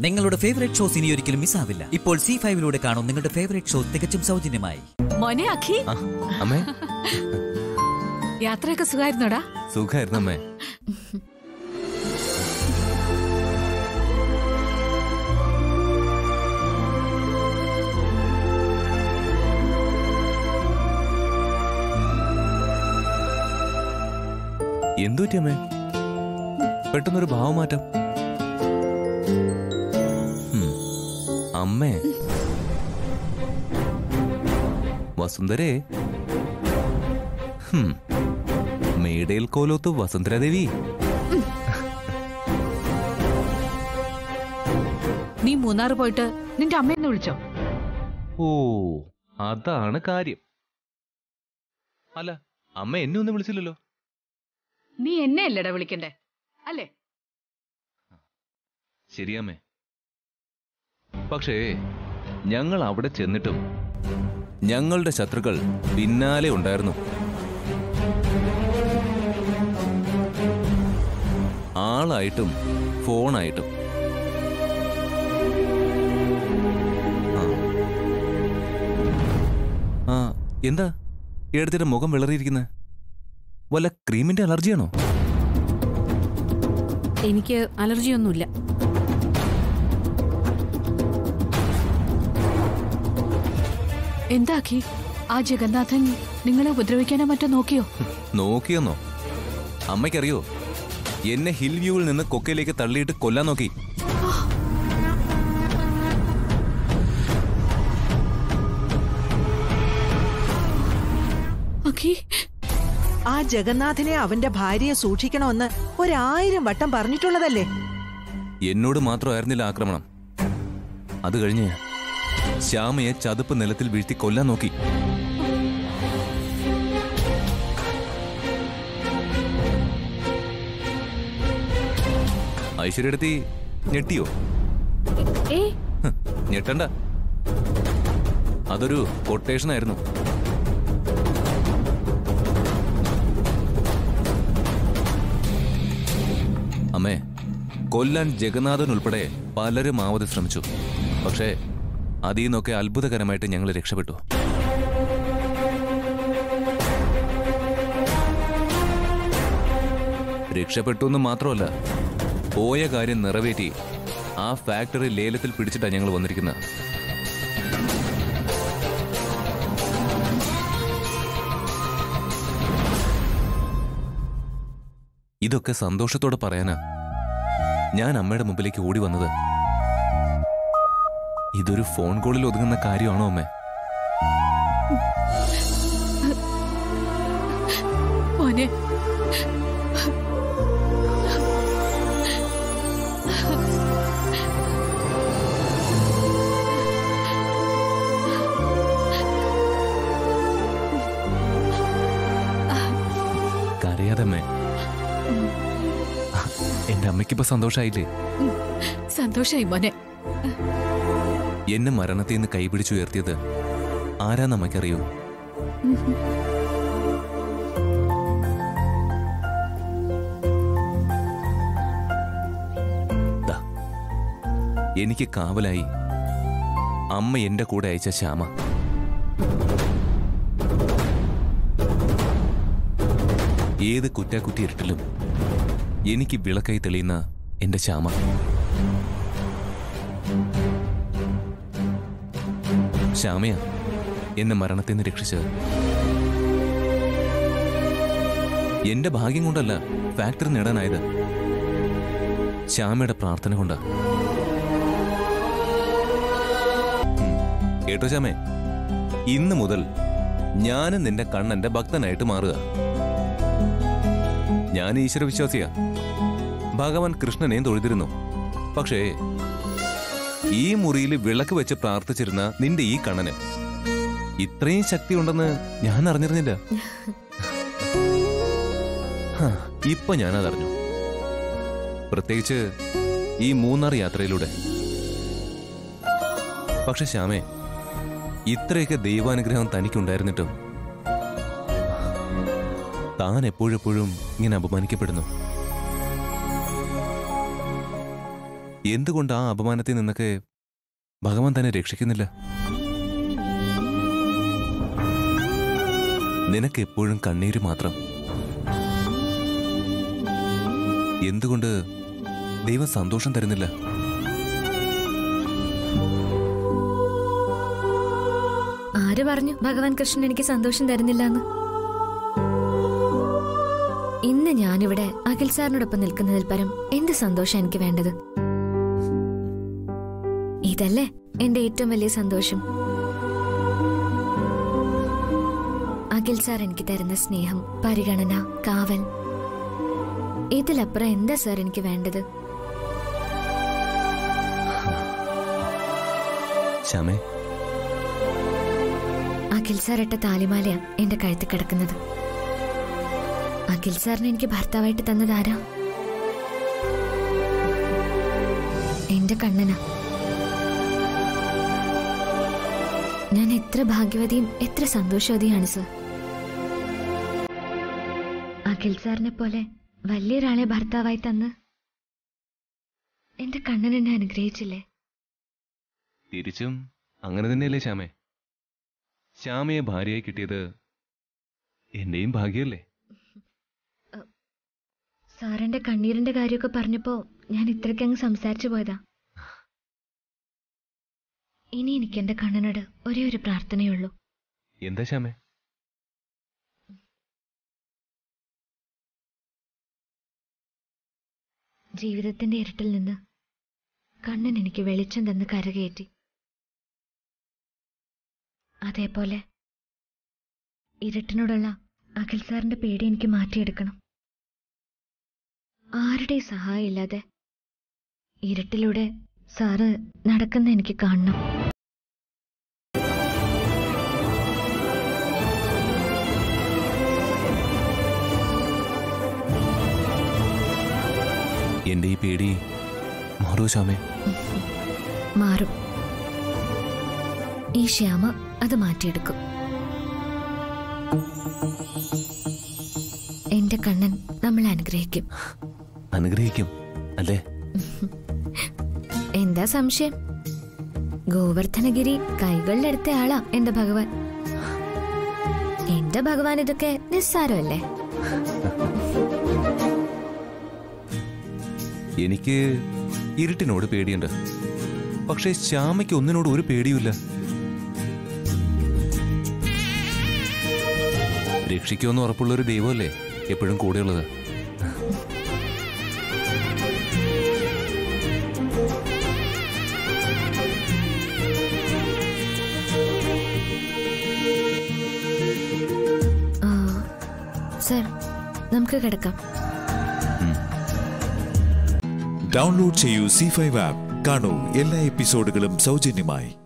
നിങ്ങളുടെ favourite shows ഇനി ഒരിക്കലും മിസ്സാവില്ല ഇപ്പോൾ സി ഫൈവിലൂടെ കാണും നിങ്ങളുടെ ഫേവറേറ്റ് ഷോ തികച്ചും സൗജന്യമായി മോനെ അഖി ആ, അമ്മേ യാത്രയൊക്കെ സുഖമായിരുന്നോടാ സുഖായിരുന്നു അമ്മേ എന്തു പറ്റി അമ്മേ പെട്ടെന്നൊരു ഭാവമാറ്റം ഉം, അമ്മേ വസുന്ധരേ ഹും മേടയിൽ കോലോത്ത് വസുന്ധരാദേവി നീ മൂന്നാറ് പോയിട്ട് നിന്റെ അമ്മയെന്ന് വിളിച്ചോ ഓ അതാണ് കാര്യം അല്ല അമ്മ എന്നെ ഒന്നും വിളിച്ചില്ലല്ലോ നീ എന്നെ അല്ലടാ വിളിക്കണ്ടേ അല്ലേ ശരിയമ്മേ പക്ഷേ ഞങ്ങൾ അവിടെ ചെന്നിട്ടും ഞങ്ങളുടെ ശത്രുക്കൾ പിന്നാലെ ഉണ്ടായിരുന്നു ആളായിട്ടും ഫോണായിട്ടും ആ. ആ എന്താ എടുത്തിട്ട് മുഖം വിളറിയിരിക്കുന്നത് വല്ല ക്രീമിന്റെ അലർജിയാണോ എനിക്ക് അലർജിയൊന്നുമില്ല എന്താ അഖി ആ ജഗന്നാഥൻ നിങ്ങളെ ഉപദ്രവിക്കാനോ മറ്റോ നോക്കിയോ നോക്കിയെന്നോ അമ്മയ്ക്കറിയോ എന്നെ ഹിൽ വ്യൂവിൽ നിന്ന് കൊക്കയിലേക്ക് തള്ളിയിട്ട് കൊല്ലാൻ നോക്കി അഖി ആ ജഗന്നാഥനെ അവന്റെ ഭാര്യയെ സൂക്ഷിക്കണമെന്ന് ഒരായിരം വട്ടം പറഞ്ഞിട്ടുള്ളതല്ലേ എന്നോട് മാത്രമായിരുന്നില്ല ആക്രമണം അത് കഴിഞ്ഞ് ശ്യാമയെ ചതുപ്പ് നിലത്തിൽ വീഴ്ത്തി കൊല്ലാൻ നോക്കി ഐശ്വര്യടുത്തി ഞെട്ടിയോ ഏ ഹ്, ഞെട്ടണ്ട അതൊരു കൊട്ടേഷൻ ആയിരുന്നു അമ്മേ കൊല്ലാൻ ജഗന്നാഥൻ ഉൾപ്പെടെ പലരും ആവത് ശ്രമിച്ചു പക്ഷേ അതിൽ നിന്നൊക്കെ അത്ഭുതകരമായിട്ട് ഞങ്ങൾ രക്ഷപ്പെട്ടു രക്ഷപ്പെട്ടു എന്ന് മാത്രമല്ല പോയ കാര്യം നിറവേറ്റി ആ ഫാക്ടറി ലേലത്തിൽ പിടിച്ചിട്ടാണ് ഞങ്ങൾ വന്നിരിക്കുന്നത് ഇതൊക്കെ സന്തോഷത്തോടെ പറയാനാ ഞാൻ അമ്മയുടെ മുമ്പിലേക്ക് ഓടി വന്നത് ഇതൊരു ഫോൺ കോളിൽ ഒതുങ്ങുന്ന കാര്യമാണോ അമ്മേ മോനെ കരയാതെ അമ്മേ എന്റെ അമ്മയ്ക്കിപ്പോ സന്തോഷായില്ലേ സന്തോഷായി മോനെ എന്നെ മരണത്തിൽ നിന്ന് കൈപിടിച്ചുയർത്തിയത് ആരാന്ന് അമ്മയ്ക്കറിയോ ദാ, എനിക്ക് കാവലായി അമ്മ എന്റെ കൂടെ അയച്ച ശ്യാമ ഏത് കുറ്റാക്കുറ്റി ഇരുട്ടിലും എനിക്ക് വിളക്കായി തെളിയുന്ന എന്റെ ശ്യാമ ശ്യാമയ എന്നെ മരണത്തിൽ നിന്ന് രക്ഷിച്ചത് എന്റെ ഭാഗ്യം കൊണ്ടല്ല ഫാക്ടറി നേടാനായത് ശ്യാമയുടെ പ്രാർത്ഥന കൊണ്ടാ ഉം. കേട്ടോ ശ്യാമേ ഇന്ന് മുതൽ ഞാനും നിന്റെ കണ്ണന്റെ ഭക്തനായിട്ട് മാറുക ഞാൻ ഈശ്വരവിശ്വാസിയാ ഭഗവാൻ കൃഷ്ണനെയും തൊഴുതിരുന്നു പക്ഷേ ഈ മുറിയിൽ വിളക്ക് വെച്ച് പ്രാർത്ഥിച്ചിരുന്ന നിന്റെ ഈ കണ്ണന് ഇത്രയും ശക്തി ഉണ്ടെന്ന് ഞാൻ അറിഞ്ഞിരുന്നില്ല ഹാ, ഇപ്പൊ ഞാനതറിഞ്ഞു പ്രത്യേകിച്ച് ഈ മൂന്നാർ യാത്രയിലൂടെ പക്ഷെ ശ്യാമേ ഇത്രയൊക്കെ ദൈവാനുഗ്രഹം തനിക്കുണ്ടായിരുന്നിട്ടും താൻ എപ്പോഴെപ്പോഴും ഇങ്ങനെ അപമാനിക്കപ്പെടുന്നു എന്തുകൊണ്ട് ആ അപമാനത്തിൽ നിന്നൊക്കെ ഭഗവാൻ തന്നെ രക്ഷിക്കുന്നില്ല നിനക്ക് എപ്പോഴും കണ്ണീര് മാത്രം എന്തുകൊണ്ട് ദൈവം സന്തോഷം തരുന്നില്ല ആര് പറഞ്ഞു ഭഗവാൻ കൃഷ്ണൻ എനിക്ക് സന്തോഷം തരുന്നില്ല എന്ന് ഇന്ന് ഞാനിവിടെ അഖിൽ സാറിനോടൊപ്പം നിൽക്കുന്നതിൽ പരം എന്ത് സന്തോഷം എനിക്ക് വേണ്ടത് ഇതല്ലേ എന്റെ ഏറ്റവും വലിയ സന്തോഷം അഖിൽ സാർ എനിക്ക് തരുന്ന സ്നേഹം പരിഗണന കാവൽ ഇതിലപ്പുറം എന്താ സാർ എനിക്ക് വേണ്ടത് ശ്യാമേ അഖിൽ സാർ ഇട്ട താലിമാലയാ എന്റെ കഴുത്തിൽ കിടക്കുന്നത് അഖിൽ സാറിന് എനിക്ക് ഭർത്താവായിട്ട് തന്നത് ആരാ എന്റെ കണ്ണനാ ഞാൻ എത്ര ഭാഗ്യവതിയും എത്ര സന്തോഷവതിയാണ് സർ അഖിൽ സാറിനെ പോലെ വലിയൊരാളെ ഭർത്താവായി തന്ന് എന്റെ കണ്ണൻ എന്നെ അനുഗ്രഹിച്ചില്ലേ തിരിച്ചും അങ്ങനെ തന്നെയല്ലേ ശ്യാമേ ശ്യാമയെ ഭാര്യയായി കിട്ടിയത് എന്റെയും ഭാഗ്യമല്ലേ സാറിന്റെ കണ്ണീരിന്റെ കാര്യമൊക്കെ പറഞ്ഞപ്പോ ഞാൻ ഇത്രയ്ക്കങ്ങ് സംസാരിച്ചു പോയതാ ഇനി എനിക്ക് എന്റെ കണ്ണനോട് ഒരേ ഒരു പ്രാർത്ഥനയുള്ളൂ എന്താ ശ്യാമേ ജീവിതത്തിന്റെ ഇരുട്ടിൽ നിന്ന് കണ്ണൻ എനിക്ക് വെളിച്ചം തന്ന് കരകയറ്റി അതേപോലെ ഇരുട്ടിനോടുള്ള അഖിൽ സാറിന്റെ പേടി എനിക്ക് മാറ്റിയെടുക്കണം ആരുടെയും സഹായം ഇല്ലാതെ ഇരുട്ടിലൂടെ സാറ് നടക്കുന്ന എനിക്ക് കാണണം എന്റെ ഈ പേടി മാറൂ ശ്യാമേ മാറും ഈ ശ്യാമ അത് മാറ്റിയെടുക്കും എന്റെ കണ്ണൻ നമ്മളെ അനുഗ്രഹിക്കും അനുഗ്രഹിക്കും അല്ലേ എന്താ സംശയം ഗോവർദ്ധനഗിരി കൈകളിലെടുത്ത ആളാ എന്റെ ഭഗവാൻ എന്റെ ഭഗവാൻ ഇതൊക്കെ നിസ്സാരമല്ലേ എനിക്ക് ഇരുട്ടിനോട് പേടിയുണ്ട് പക്ഷേ ശ്യാമയ്ക്ക് ഒന്നിനോട് ഒരു പേടിയുമില്ല രക്ഷിക്കുമെന്ന് ഉറപ്പുള്ള ഒരു ദൈവമല്ലേ എപ്പോഴും കൂടെയുള്ളത് ആ, സർ നമുക്ക് കിടക്കാം ഡൗൺലോഡ് ചെയ്യൂ സി ഫൈവ് ആപ്പ് കാണൂ എല്ലാ എപ്പിസോഡുകളും സൗജന്യമായി